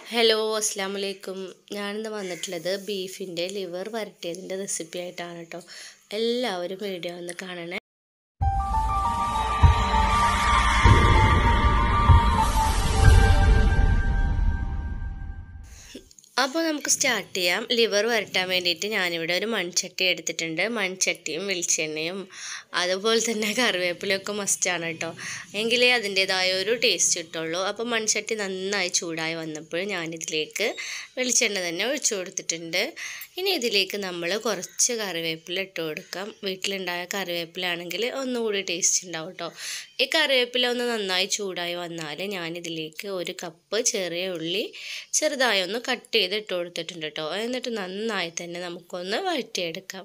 hello അസ്സാം വലൈക്കും ഞാനിന്ന് വന്നിട്ടുള്ളത് ബീഫിൻ്റെ ലിവർ വരട്ടിയതിൻ്റെ റെസിപ്പി ആയിട്ടാണ് കേട്ടോ എല്ലാവരും വീഡിയോ ഒന്ന് കാണണേ അപ്പോൾ നമുക്ക് സ്റ്റാർട്ട് ചെയ്യാം ലിവർ വരട്ടാൻ വേണ്ടിയിട്ട് ഞാനിവിടെ ഒരു മൺചട്ടി എടുത്തിട്ടുണ്ട് മൺചട്ടിയും വെളിച്ചെണ്ണയും അതുപോലെ തന്നെ കറിവേപ്പിലയൊക്കെ മസ്റ്റാണ് കേട്ടോ എങ്കിലേ അതിൻ്റേതായ ഒരു ടേസ്റ്റ് കിട്ടുള്ളൂ അപ്പോൾ മൺചട്ടി നന്നായി ചൂടായി വന്നപ്പോൾ ഞാനിതിലേക്ക് വെളിച്ചെണ്ണ തന്നെ ഒഴിച്ചു കൊടുത്തിട്ടുണ്ട് ഇനി ഇതിലേക്ക് നമ്മൾ കുറച്ച് കറിവേപ്പില ഇട്ട് കൊടുക്കാം വീട്ടിലുണ്ടായ കറിവേപ്പിലാണെങ്കിൽ ഒന്നുകൂടി ടേസ്റ്റ് ഉണ്ടാവും കേട്ടോ ഈ കറിവേപ്പില ഒന്ന് നന്നായി ചൂടായി വന്നാൽ ഞാനിതിലേക്ക് ഒരു കപ്പ് ചെറിയ ഉള്ളി ചെറുതായി ഒന്ന് കട്ട് ചെയ്ത് ഇട്ട് കൊടുത്തിട്ടുണ്ട് കേട്ടോ എന്നിട്ട് നന്നായി തന്നെ നമുക്കൊന്ന് വഴറ്റിയെടുക്കാം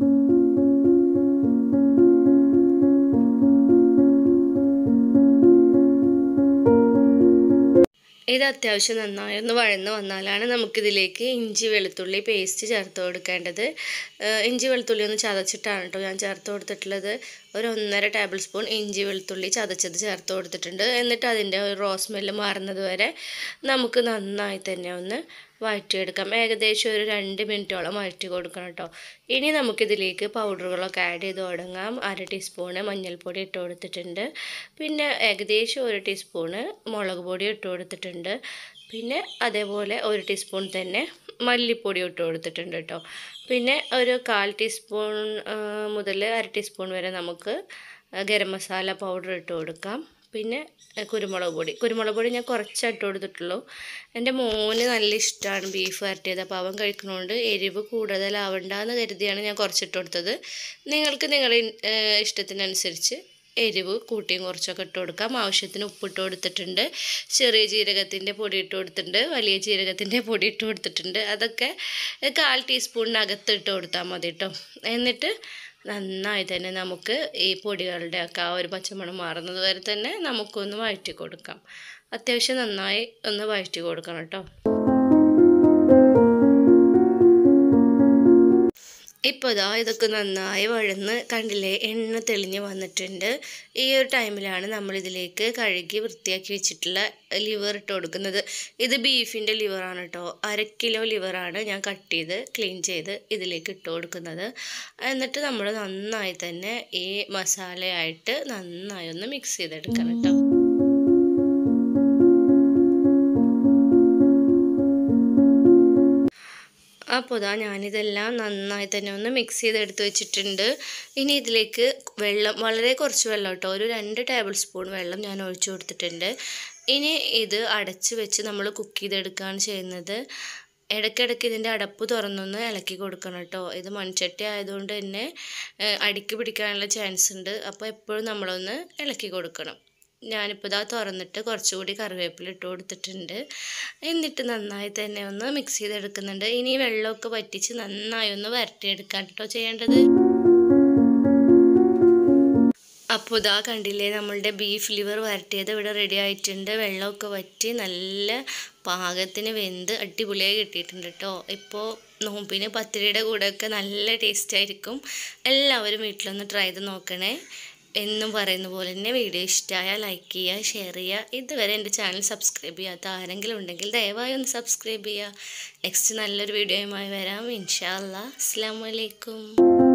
ഇത് അത്യാവശ്യം നന്നായി ഒന്ന് വഴന്ന് വന്നാലാണ് നമുക്കിതിലേക്ക് ഇഞ്ചി വെളുത്തുള്ളി പേസ്റ്റ് ചേർത്ത് കൊടുക്കേണ്ടത് ഇഞ്ചി വെളുത്തുള്ളി ഒന്ന് ചതച്ചിട്ടാണ് കേട്ടോ ഞാൻ ചേർത്ത് കൊടുത്തിട്ടുള്ളത് ഒരു ഒന്നര ടേബിൾ സ്പൂൺ ഇഞ്ചി വെളുത്തുള്ളി ചതച്ചത് ചേർത്ത് കൊടുത്തിട്ടുണ്ട് എന്നിട്ട് അതിൻ്റെ ഒരു റോസ് സ്മെല്ല് മാറുന്നത് വരെ നമുക്ക് നന്നായി തന്നെ ഒന്ന് വഴറ്റിയെടുക്കാം ഏകദേശം ഒരു രണ്ട് മിനിറ്റോളം വഴറ്റി കൊടുക്കണം കേട്ടോ ഇനി നമുക്കിതിലേക്ക് പൗഡറുകളൊക്കെ ആഡ് ചെയ്ത് തുടങ്ങാം അര ടീസ്പൂണ് മഞ്ഞൾപ്പൊടി ഇട്ട് കൊടുത്തിട്ടുണ്ട് പിന്നെ ഏകദേശം ഒരു ടീസ്പൂണ് മുളക് പൊടി ഇട്ട് കൊടുത്തിട്ടുണ്ട് പിന്നെ അതേപോലെ ഒരു ടീസ്പൂൺ തന്നെ മല്ലിപ്പൊടി ഇട്ട് കൊടുത്തിട്ടുണ്ട് കേട്ടോ പിന്നെ ഒരു കാൽ ടീസ്പൂൺ മുതൽ അര ടീസ്പൂൺ വരെ നമുക്ക് ഗരം മസാല പൗഡർ ഇട്ട് കൊടുക്കാം പിന്നെ കുരുമുളക് പൊടി കുരുമുളക് പൊടി ഞാൻ കുറച്ചായിട്ട് കൊടുത്തിട്ടുള്ളൂ എൻ്റെ മോന് നല്ല ഇഷ്ടമാണ് ബീഫ് വരട്ടിയത് അപ്പോൾ അവൻ കഴിക്കുന്നതുകൊണ്ട് എരിവ് കൂടുതലാവണ്ടെന്ന് കരുതിയാണ് ഞാൻ കുറച്ചിട്ട് കൊടുത്തത് നിങ്ങൾക്ക് നിങ്ങളുടെ ഇഷ്ടത്തിനനുസരിച്ച് എരിവ് കൂട്ടിയും കുറച്ചൊക്കെ ഇട്ട് കൊടുക്കാം ആവശ്യത്തിന് ഉപ്പിട്ട് കൊടുത്തിട്ടുണ്ട് ചെറിയ ജീരകത്തിൻ്റെ പൊടി ഇട്ട് കൊടുത്തിട്ടുണ്ട് വലിയ ജീരകത്തിൻ്റെ പൊടി ഇട്ട് കൊടുത്തിട്ടുണ്ട് അതൊക്കെ കാൽ ടീസ്പൂണിനകത്ത് ഇട്ട് കൊടുത്താൽ മതി കേട്ടോ എന്നിട്ട് നന്നായി തന്നെ നമുക്ക് ഈ പൊടികളുടെ ഒക്കെ ആ ഒരു പച്ചമണം മാറുന്നത് വരെ തന്നെ നമുക്കൊന്ന് വഴറ്റി കൊടുക്കാം അത്യാവശ്യം നന്നായി ഒന്ന് വഴറ്റി കൊടുക്കണം കേട്ടോ ഇപ്പോൾ ഇതാ ഇതൊക്കെ നന്നായി വഴന്ന് കണ്ടില്ലേ എണ്ണ തെളിഞ്ഞ് വന്നിട്ടുണ്ട് ഈ ഒരു ടൈമിലാണ് നമ്മളിതിലേക്ക് കഴുകി വൃത്തിയാക്കി വെച്ചിട്ടുള്ള ലിവർ ഇട്ട് കൊടുക്കുന്നത് ഇത് ബീഫിൻ്റെ ലിവറാണ് കേട്ടോ അര കിലോ ലിവറാണ് ഞാൻ കട്ട് ചെയ്ത് ക്ലീൻ ചെയ്ത് ഇതിലേക്ക് ഇട്ട് കൊടുക്കുന്നത് എന്നിട്ട് നമ്മൾ നന്നായി തന്നെ ഈ മസാലയായിട്ട് നന്നായി ഒന്ന് മിക്സ് ചെയ്തെടുക്കണം കേട്ടോ അപ്പോൾ ഇതാ ഞാനിതെല്ലാം നന്നായി തന്നെ ഒന്ന് മിക്സ് ചെയ്തെടുത്ത് വെച്ചിട്ടുണ്ട് ഇനി ഇതിലേക്ക് വെള്ളം വളരെ കുറച്ച് വെള്ളം കേട്ടോ ഒരു രണ്ട് ടേബിൾ സ്പൂൺ വെള്ളം ഞാൻ ഒഴിച്ചു കൊടുത്തിട്ടുണ്ട് ഇനി ഇത് അടച്ച് വെച്ച് നമ്മൾ കുക്ക് ചെയ്തെടുക്കുകയാണ് ചെയ്യുന്നത് ഇടയ്ക്കിടയ്ക്ക് ഇതിൻ്റെ അടപ്പ് തുറന്നൊന്ന് ഇളക്കി കൊടുക്കണം കേട്ടോ ഇത് മൺചട്ടി ആയതുകൊണ്ട് തന്നെ അടിക്ക് പിടിക്കാനുള്ള ചാൻസ് ഉണ്ട് അപ്പോൾ എപ്പോഴും നമ്മളൊന്ന് ഇളക്കി കൊടുക്കണം ഞാനിപ്പോൾ ഇതാ തുറന്നിട്ട് കുറച്ചുകൂടി കറിവേപ്പില ഇട്ട് കൊടുത്തിട്ടുണ്ട് എന്നിട്ട് നന്നായി തന്നെ ഒന്ന് മിക്സ് ചെയ്തെടുക്കുന്നുണ്ട് ഇനി വെള്ളമൊക്കെ വറ്റിച്ച് നന്നായി ഒന്ന് വരട്ടിയെടുക്കാൻ കേട്ടോ ചെയ്യേണ്ടത് അപ്പോൾ ഇതാ കണ്ടില്ലേ നമ്മളുടെ ബീഫ് ലിവർ വരട്ടിയത് ഇവിടെ റെഡി ആയിട്ടുണ്ട് വെള്ളമൊക്കെ വറ്റി നല്ല പാകത്തിന് വെന്ത് അടിപൊളിയായി കിട്ടിയിട്ടുണ്ട് കേട്ടോ ഇപ്പോൾ നോമ്പിന് പത്തിരിയുടെ കൂടെയൊക്കെ നല്ല ടേസ്റ്റ് ആയിരിക്കും എല്ലാവരും വീട്ടിലൊന്ന് ട്രൈ ചെയ്ത് നോക്കണേ എന്നും പറയുന്ന പോലെ തന്നെ വീഡിയോ ഇഷ്ടമായാൽ ലൈക്ക് ചെയ്യുക ഷെയർ ചെയ്യുക ഇതുവരെ എൻ്റെ ചാനൽ സബ്സ്ക്രൈബ് ചെയ്യാത്ത ആരെങ്കിലും ഉണ്ടെങ്കിൽ ദയവായി ഒന്ന് സബ്സ്ക്രൈബ് ചെയ്യുക നെക്സ്റ്റ് നല്ലൊരു വീഡിയോയുമായി വരാം ഇൻഷാ അല്ലാ അസ്സാം വലൈക്കും